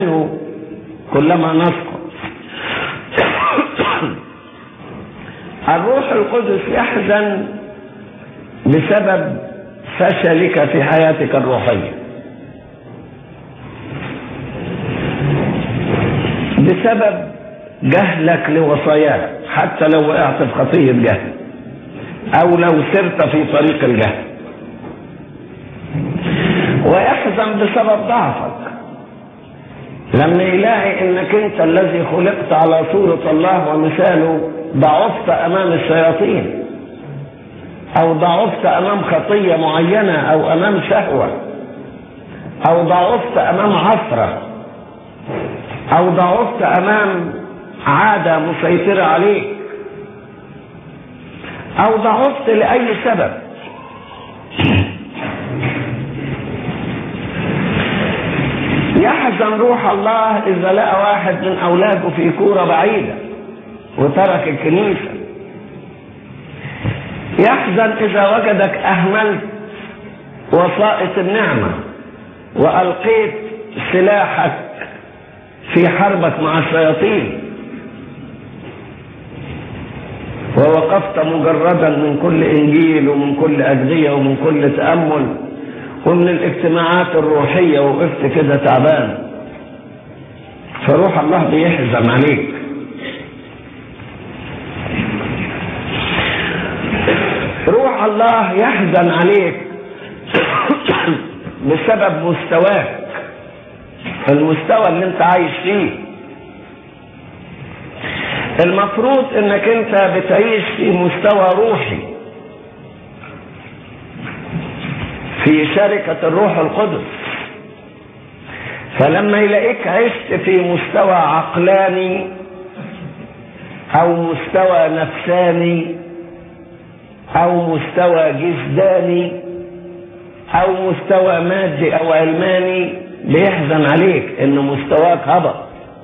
كلما نسقط الروح القدس يحزن بسبب فشلك في حياتك الروحية بسبب جهلك لوصاياه حتى لو وقعت في خطية جهل أو لو سرت في طريق الجهل ويحزن بسبب ضعفك لما يلاقي انك انت الذي خلقت على صورة الله ومثاله ضعفت امام الشياطين او ضعفت امام خطية معينة او امام شهوة او ضعفت امام عثرة او ضعفت امام عادة مسيطرة عليك او ضعفت لاي سبب يحزن روح الله اذا لقى واحد من اولاده في كورة بعيدة وترك الكنيسة يحزن اذا وجدك اهملت وسائط النعمة والقيت سلاحك في حربك مع الشياطين ووقفت مجردا من كل انجيل ومن كل ادعيه ومن كل تامل ومن الاجتماعات الروحيه وقفت كده تعبان فروح الله بيحزن عليك روح الله يحزن عليك بسبب مستواك المستوى اللي انت عايش فيه المفروض انك انت بتعيش في مستوى روحي في شركة الروح القدس فلما يلاقيك عشت في مستوى عقلاني او مستوى نفساني او مستوى جسداني او مستوى مادي او علماني بيحزن عليك ان مستواك هبط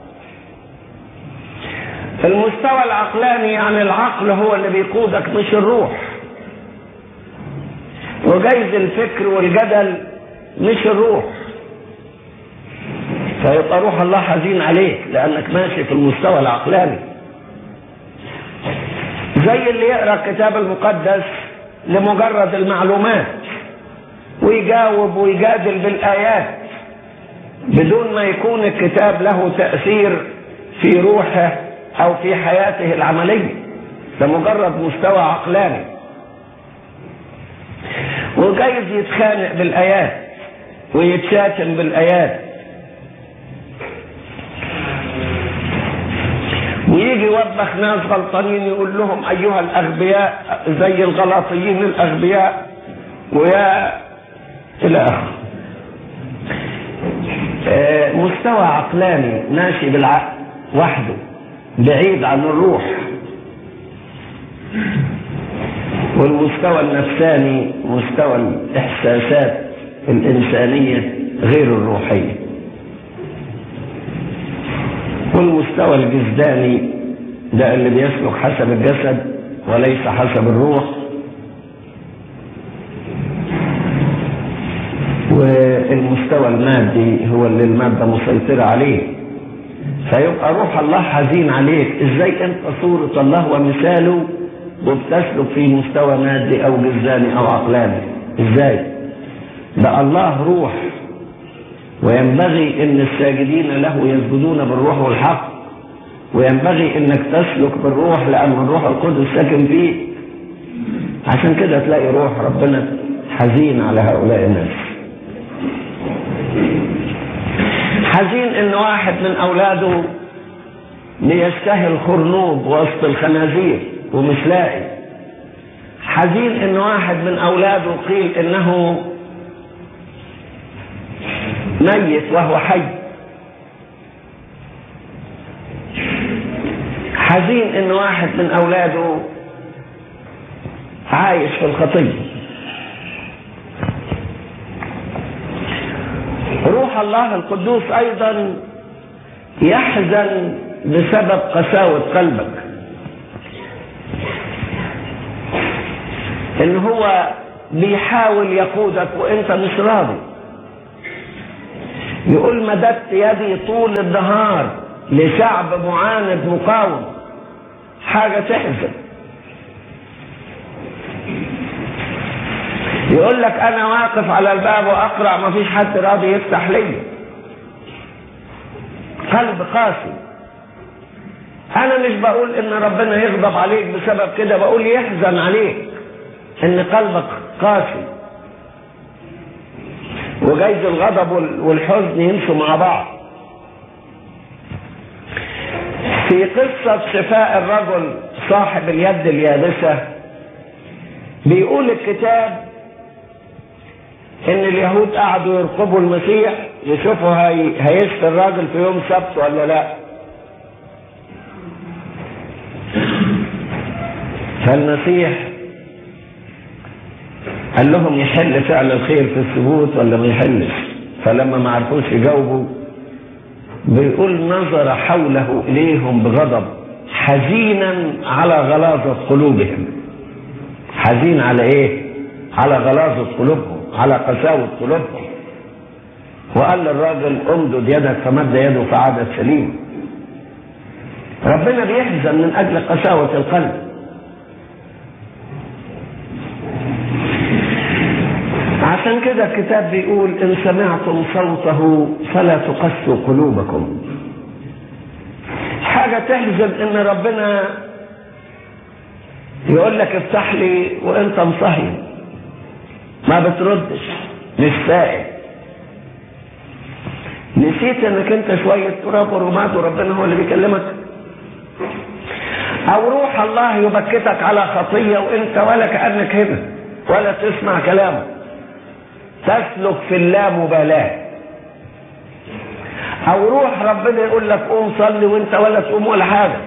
المستوى العقلاني يعني العقل هو اللي بيقودك مش الروح وجايز الفكر والجدل مش الروح فيبقى روح الله حزين عليك لانك ماشي في المستوى العقلاني زي اللي يقرا الكتاب المقدس لمجرد المعلومات ويجاوب ويجادل بالايات بدون ما يكون الكتاب له تاثير في روحه او في حياته العمليه ده مجرد مستوى عقلاني وجايز يتخانق بالايات ويتشاتم بالايات ويجي يوبخ ناس غلطانين يقول لهم ايها الاغبياء زي الغلاطيين الاغبياء ويا الى اخره مستوى عقلاني ماشي بالعقل وحده بعيد عن الروح والمستوى النفساني مستوى الاحساسات الانسانيه غير الروحيه والمستوى الجسداني ده اللي بيسلك حسب الجسد وليس حسب الروح والمستوى المادي هو اللي المادة مسيطرة عليه فيبقى روح الله حزين عليك ازاي انت صورة الله ومثاله وبتسلك في مستوى مادي او جسداني او عقلاني ازاي ده الله روح وينبغي ان الساجدين له يسجدون بالروح والحق وينبغي انك تسلك بالروح لان الروح القدس ساكن فيك عشان كده تلاقي روح ربنا حزين على هؤلاء الناس حزين ان واحد من اولاده ليشتهي الخرنوب وسط الخنازير ومش لاقي حزين ان واحد من اولاده قيل انه ميت وهو حي حزين ان واحد من اولاده عايش في الخطيه روح الله القدوس ايضا يحزن بسبب قساوه قلبك ان هو بيحاول يقودك وانت مش راضي يقول مددت يدي طول النهار لشعب معاند مقاوم حاجة تحزن يقول لك انا واقف على الباب واقرع ما فيش حد راضي يفتح لي قلب قاسي انا مش بقول ان ربنا يغضب عليك بسبب كده بقول يحزن عليك ان قلبك قاسي وجايز الغضب والحزن يمشوا مع بعض في قصة شفاء الرجل صاحب اليد اليابسة بيقول الكتاب ان اليهود قعدوا يرقبوا المسيح يشوفوا هي هيشفي الراجل في يوم سبت ولا لا فالمسيح قال لهم يحل فعل الخير في الثبوت ولا ما يحلش فلما ما عرفوش يجاوبوا بيقول نظر حوله اليهم بغضب حزينا على غلاظة قلوبهم حزين على ايه على غلاظة قلوبهم على قساوة قلوبهم وقال للراجل امدد يدك فمد يده فعادت سليم ربنا بيحزن من اجل قساوة القلب عشان كده الكتاب بيقول ان سمعتم صوته فلا تقسوا قلوبكم حاجة تحزن ان ربنا يقول لك افتح لي وانت مصهي ما بتردش مش سائل نسيت انك انت شوية تراب ورماد وربنا هو اللي بيكلمك او روح الله يبكتك على خطية وانت ولا كأنك هنا ولا تسمع كلامه تسلك في اللامبالاة او روح ربنا يقول لك قوم صلي وانت ولا تقوم ولا حاجة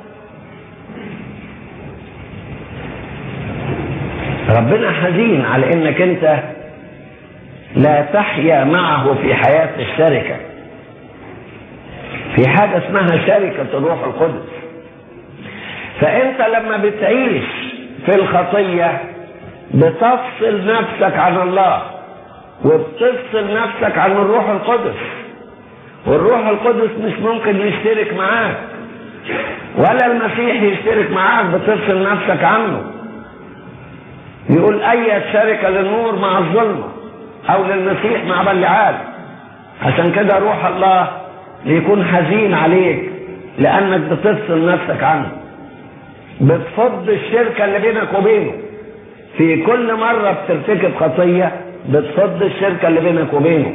ربنا حزين على انك انت لا تحيا معه في حياة الشركة في حاجة اسمها شركة الروح القدس فانت لما بتعيش في الخطية بتفصل نفسك عن الله وبتفصل نفسك عن الروح القدس والروح القدس مش ممكن يشترك معاك ولا المسيح يشترك معاك بتفصل نفسك عنه يقول اي شركة للنور مع الظلمة او للمسيح مع بلعال عشان كده روح الله بيكون حزين عليك لانك بتفصل نفسك عنه بتفض الشركة اللي بينك وبينه في كل مرة بترتكب خطية بتفض الشركة اللي بينك وبينه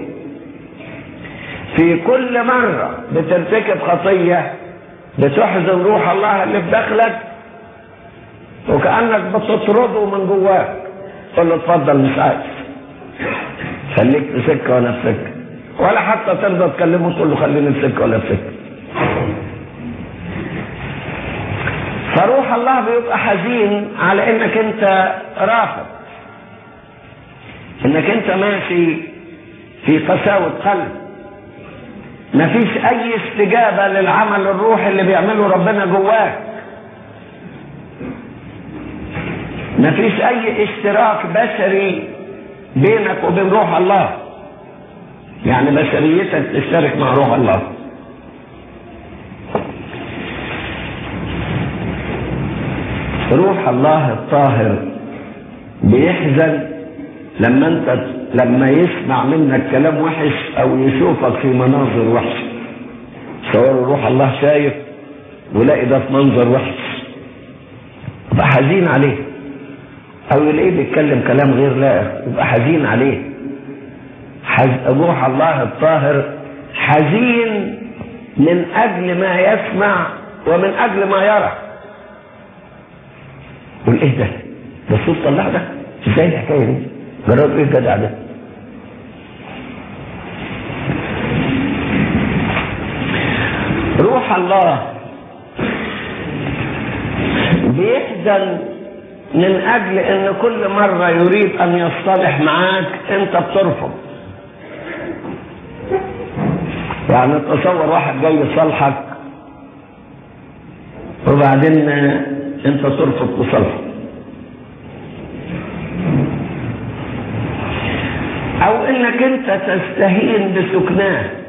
في كل مرة بترتكب خطية بتحزن روح الله اللي في داخلك وكأنك بتطرده من جواك تقول له اتفضل مش عايز خليك في سكة وانا في سكة ولا حتى ترضى تكلمه تقول له خليني في سكة ولا في سكة فروح الله بيبقى حزين على انك انت رافض انك انت ماشي في قساوة قلب مفيش اي استجابة للعمل الروحي اللي بيعمله ربنا جواك مفيش اي اشتراك بشري بينك وبين روح الله يعني بشريتك تشترك مع روح الله روح الله الطاهر بيحزن لما انت لما يسمع منك كلام وحش او يشوفك في مناظر وحشه تصور روح الله شايف ولاقي ده في منظر وحش يبقى حزين عليه او يلاقيه بيتكلم كلام غير لائق يبقى حزين عليه حز... روح الله الطاهر حزين من اجل ما يسمع ومن اجل ما يرى قول ايه ده ده الصوت طلع ده ازاي الحكايه دي جرب ايه الجدع ده روح الله بيحزن من اجل ان كل مرة يريد ان يصطلح معاك انت بترفض يعني تصور واحد جاي يصالحك وبعدين انت ترفض تصالحه او انك انت تستهين بسكناه